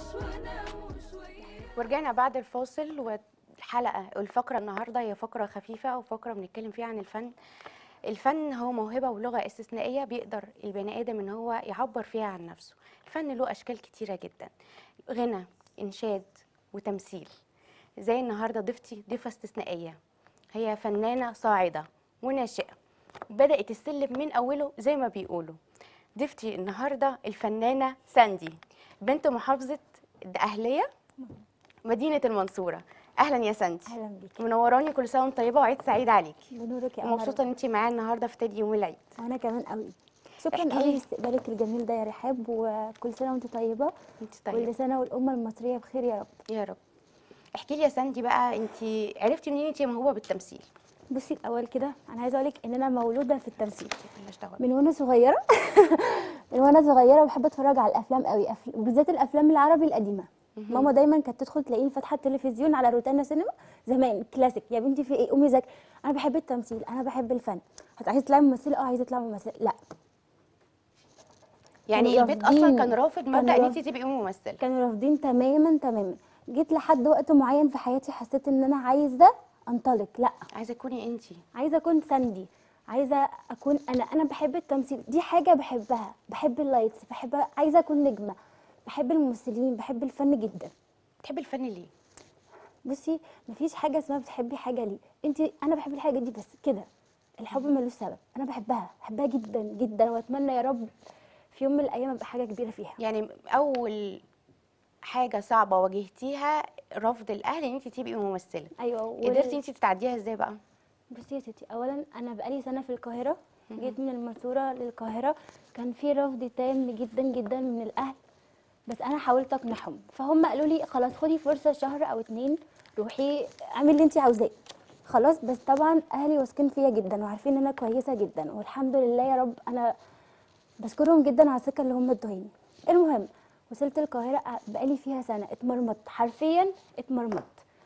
ورجعنا بعد الفاصل والحلقة الفقرة النهاردة هي فقرة خفيفة وفقرة بنتكلم فيها عن الفن الفن هو موهبة ولغة استثنائية بيقدر البني آدم إن هو يعبر فيها عن نفسه الفن له أشكال كتيرة جدا غنى إنشاد وتمثيل زي النهاردة ضيفتي ضيفة استثنائية هي فنانة صاعدة وناشئة بدأت السلم من أوله زي ما بيقولوا ضيفتي النهاردة الفنانة ساندي بنت محافظة الأهلية مدينة المنصورة أهلا يا ساندي اهلا بيكي منوراني كل سنة وانت طيبة وعيد سعيد عليكي بنورك يا قمر ومبسوطة ان انت معايا النهاردة في تاني يوم العيد وانا كمان قوي شكرا احكي قوي لي. لاستقبالك الجميل ده يا رحاب وكل سنه وانت طيبه انت كل طيبة سنه والامه المصريه بخير يا رب يا رب احكي لي يا ساندي بقى انت عرفتي منين انت موهوبة بالتمثيل بصي الاول كده انا عايزه اقول لك ان انا مولوده في التمثيل مالناش دعوة من وانا صغيره من وانا صغيره بحب اتفرج على الافلام قوي أفل... بالذات الافلام العربي القديمه ماما دايما كانت تدخل تلاقيني فاتحه التلفزيون على روتانا سينما زمان كلاسيك يا بنتي في ايه قومي ذاكري انا بحب التمثيل انا بحب الفن هت عايزه تطلعي ممثله اه عايزه اطلع ممثله لا يعني كانوا البيت اصلا رافضين. كان رافض مبدأ كانوا ان رافض- انت تبقي ممثلة كانوا رافضين تماما تماما جيت لحد وقت معين في حياتي حسيت ان انا عايزه انطلق لا عايزة تكوني انت عايزه اكون ساندي عايزه اكون انا انا بحب التمثيل دي حاجه بحبها بحب اللايتس بحب عايزه اكون نجمه بحب الممثلين بحب الفن جدا بتحبي الفن ليه بصي مفيش حاجه اسمها بتحبي حاجه ليه انت انا بحب الحاجه دي بس كده الحب ملوش سبب انا بحبها بحبها جدا جدا واتمنى يا رب في يوم من الايام ابقى حاجه كبيره فيها يعني اول حاجة صعبة واجهتيها رفض الاهل ان انت تبقي ممثلة ايوه وال- قدرتي انت تتعديها ازاي بقى بصي يا ستي اولا انا بقالي سنه في القاهره جيت من المنصوره للقاهره كان في رفض تام جدا جدا من الاهل بس انا حاولت اقنعهم فهم قالوا لي خلاص خدي فرصه شهر او اتنين روحي اعملي اللي انت عاوزاه خلاص بس طبعا اهلي واثقين فيا جدا وعارفين ان انا كويسه جدا والحمد لله يا رب انا بشكرهم جدا على الثقه اللي هم ادوهاني المهم وصلت القاهره بقالي فيها سنه اتمرمطت حرفيا اتمرمطت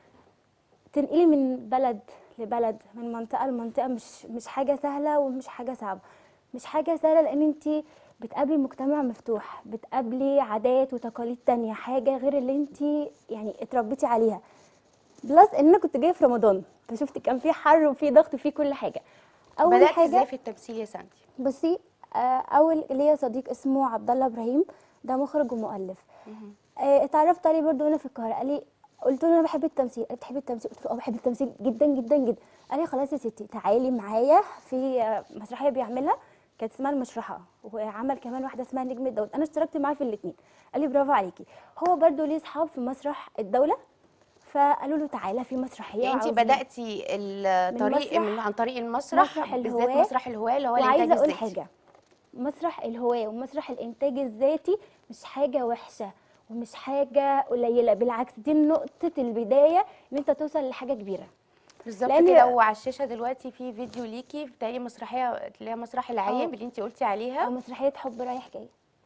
تنقلي من بلد لبلد من منطقه لمنطقه مش مش حاجه سهله ومش حاجه صعبه مش حاجه سهله لان انت بتقابلي مجتمع مفتوح بتقابلي عادات وتقاليد تانية حاجه غير اللي انت يعني اتربيتي عليها بلس ان انا كنت جايه في رمضان فشفت كان في حر وفي ضغط وفي كل حاجه اول بدأت حاجه ازاي في التمثيل يا ساندي بصي آه، اول ليا صديق اسمه عبد الله ابراهيم ده مخرج ومؤلف آه، اتعرفت عليه برضو هنا في القاهره قال لي قلت له انا بحب التمثيل قال لي بتحبي التمثيل قلت له اه بحب التمثيل جدا جدا جدا قال لي خلاص يا ستي تعالي معايا في آه، مسرحيه بيعملها كانت اسمها المشرحه وعمل كمان واحده اسمها نجم الدولة انا اشتركت معاه في الاثنين قال لي برافو عليكي هو برضو ليه اصحاب في مسرح الدوله فقالوا له تعالى في مسرحيه يعني انت وعاوزين- بدأتي الطريق مسرح- من عن طريق المسرح مسرح بالذات الهواة. مسرح الهواة اللي هو الانتاج وعايزه اقول الذاتي حاجه مسرح الهواة ومسرح الانتاج الذاتي مش حاجه وحشه ومش حاجه قليله بالعكس دي نقطه البدايه ان انت توصل لحاجه كبيره بالظبط لأن- كده وعلى الشاشه دلوقتي في فيديو ليكي بتاعي مسرحيه اللي هي مسرح العايم اه. اللي انت قلتي او عليها مسرحيه حب رايح جاي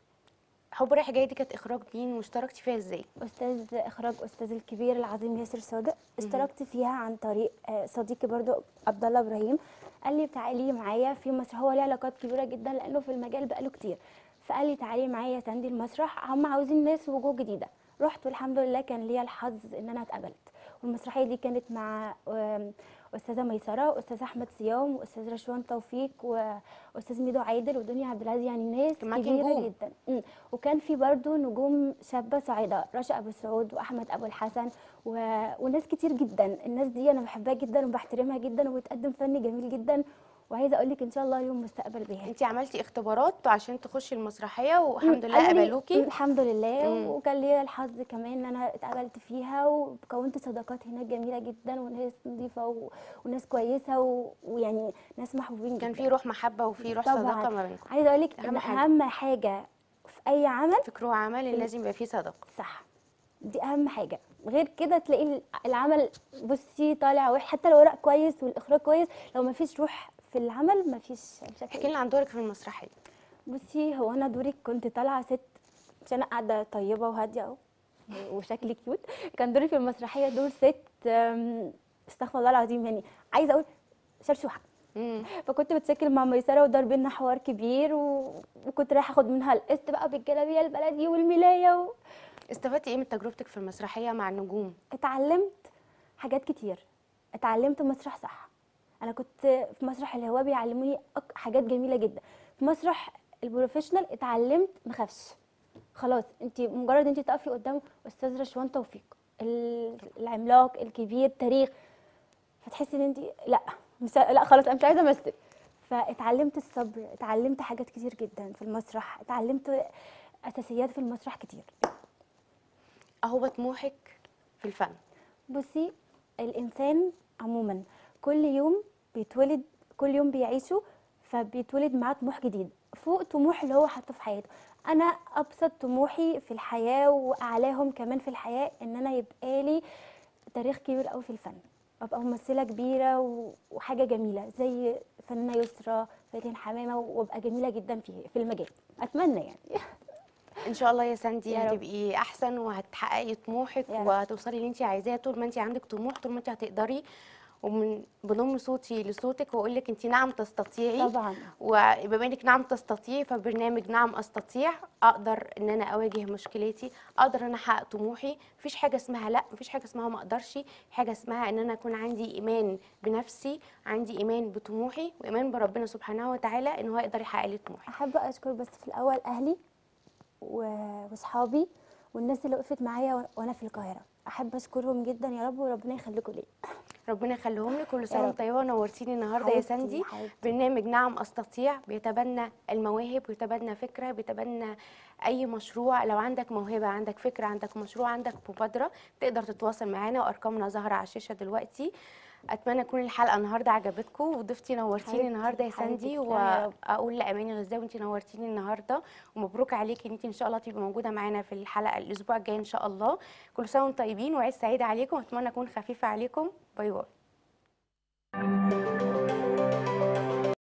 حب رايح جاي دي كانت اخراج مين واشتركتي فيها ازاي استاذ اخراج استاذ الكبير العظيم ياسر صادق اشتركت فيها عن طريق آه، صديقي برضو عبد الله ابراهيم قال لي تعالي معايا في مسرح هو ليه علاقات كبيره جدا لانه في المجال بقاله كتير فقال لي تعالي معايا ساندي المسرح هم عاوزين ناس وجوه جديده رحت والحمد لله كان ليا الحظ ان انا اتقبلت والمسرحيه دي كانت مع آم، استاذه ميسره واستاذ احمد صيام واستاذ رشوان توفيق واستاذ ميدو عادل ودنيا عبد العزيز يعني ناس كان معاكي كبيره نجوم. جدا مم. وكان في برضو نجوم شابه صاعده رشا ابو سعود واحمد ابو الحسن و... وناس كتير جدا الناس دي انا بحبها جدا وبحترمها جدا وبتقدم فن جميل جدا وعايزه اقول لك ان شاء الله اليوم مستقبل بيها انت عملتي اختبارات عشان تخشي المسرحيه والحمد لله قالوا لي- قبلوكي الحمد لله مم. وكان ليا الحظ كمان ان انا اتقبلت فيها وكونت صداقات هناك جميله جدا وناس نظيفه و... وناس كويسه و... ويعني ناس محبوبين كان جدا في روح محبه وفي روح طبعاً. صداقه ما بينكم عايزه اقول لك أهم ان حاجة. اهم حاجه في اي عمل فكره عمل إن لازم يبقى فيه صداقه صح دي اهم حاجه غير كده تلاقي العمل بصي طالع وحش حتى لو ورق كويس والاخراج كويس لو ما فيش روح في العمل ما فيش مش عارفة احكي لنا عن دورك في المسرحيه بصي هو انا دوري كنت طالعه ست مش انا قاعده طيبه وهاديه اهو وشكلي كيوت كان دوري في المسرحيه دور ست أم، استغفر الله العظيم يعني عايزه اقول شرشوحه مم. فكنت بتسكر مع ميسره ودار بينا حوار كبير و... وكنت رايحه اخد منها القسط بقى بالجلابيه البلدي والملايه و... استفدتي ايه من تجربتك في المسرحيه مع النجوم اتعلمت حاجات كتير اتعلمت مسرح صح انا كنت في مسرح الهواء بيعلموني أك- حاجات جميله جدا في مسرح البروفيشنال اتعلمت مخافش خلاص انت مجرد انت تقفي قدام استاذ رشوان توفيق ال- العملاق الكبير تاريخ فتحسي ان انت لا مش لا خلاص انا مش عايزه امثل فاتعلمت الصبر اتعلمت حاجات كتير جدا في المسرح اتعلمت اساسيات في المسرح كتير اهو طموحك في الفن بصي الانسان عموما كل يوم بيتولد كل يوم بيعيشه فبيتولد معاه طموح جديد فوق طموح اللي هو حاطه في حياته انا ابسط طموحي في الحياه واعلاهم كمان في الحياه ان انا يبقى لي تاريخ كبير قوي في الفن ابقى ممثله كبيره و- وحاجه جميله زي فنانه يسرا فاتن حمامه وابقى جميله جدا في في المجال اتمنى يعني ان شاء الله يا ساندي يا رب. هتبقي احسن وهتحققي طموحك يا رب. وهتوصلي اللي انت عايزاه طول ما انت عندك طموح طول ما انت هتقدري ومن بضم صوتي لصوتك واقول لك انت نعم تستطيعي طبعا وبما انك نعم تستطيعي فبرنامج نعم استطيع اقدر ان انا اواجه مشكلتي اقدر ان انا احقق طموحي مفيش حاجه اسمها لا مفيش حاجه اسمها ما اقدرش في حاجه اسمها ان انا اكون عندي ايمان بنفسي عندي ايمان بطموحي وايمان بربنا سبحانه وتعالى ان هو يقدر يحقق لي طموحي احب اشكر بس في الاول اهلي و- واصحابي والناس اللي وقفت معايا و- وانا في القاهره احب اشكرهم جدا يا رب وربنا يخليكم لي ربنا يخليهم لك كل سنه رب. وانت طيبه ونورتيني النهارده يا حبيبتي، ساندي حبيبتي. برنامج نعم استطيع بيتبنى المواهب ويتبنى فكره بيتبنى اي مشروع لو عندك موهبه عندك فكره عندك مشروع عندك مبادره تقدر تتواصل معانا وارقامنا ظاهره على الشاشه دلوقتي اتمنى تكون الحلقه النهارده عجبتكم وضيفتي نورتيني حبيبتي، النهارده يا حبيبتي، ساندي تسلمي يا رب. واقول لاماني غزاوي انت نورتيني النهارده ومبروك عليكي ان انت ان شاء الله تبقي موجوده معانا في الحلقه الاسبوع الجاي ان شاء الله كل سنه وانتم طيبين وعيد سعيد عليكم اتمنى اكون خفيفه عليكم باي باي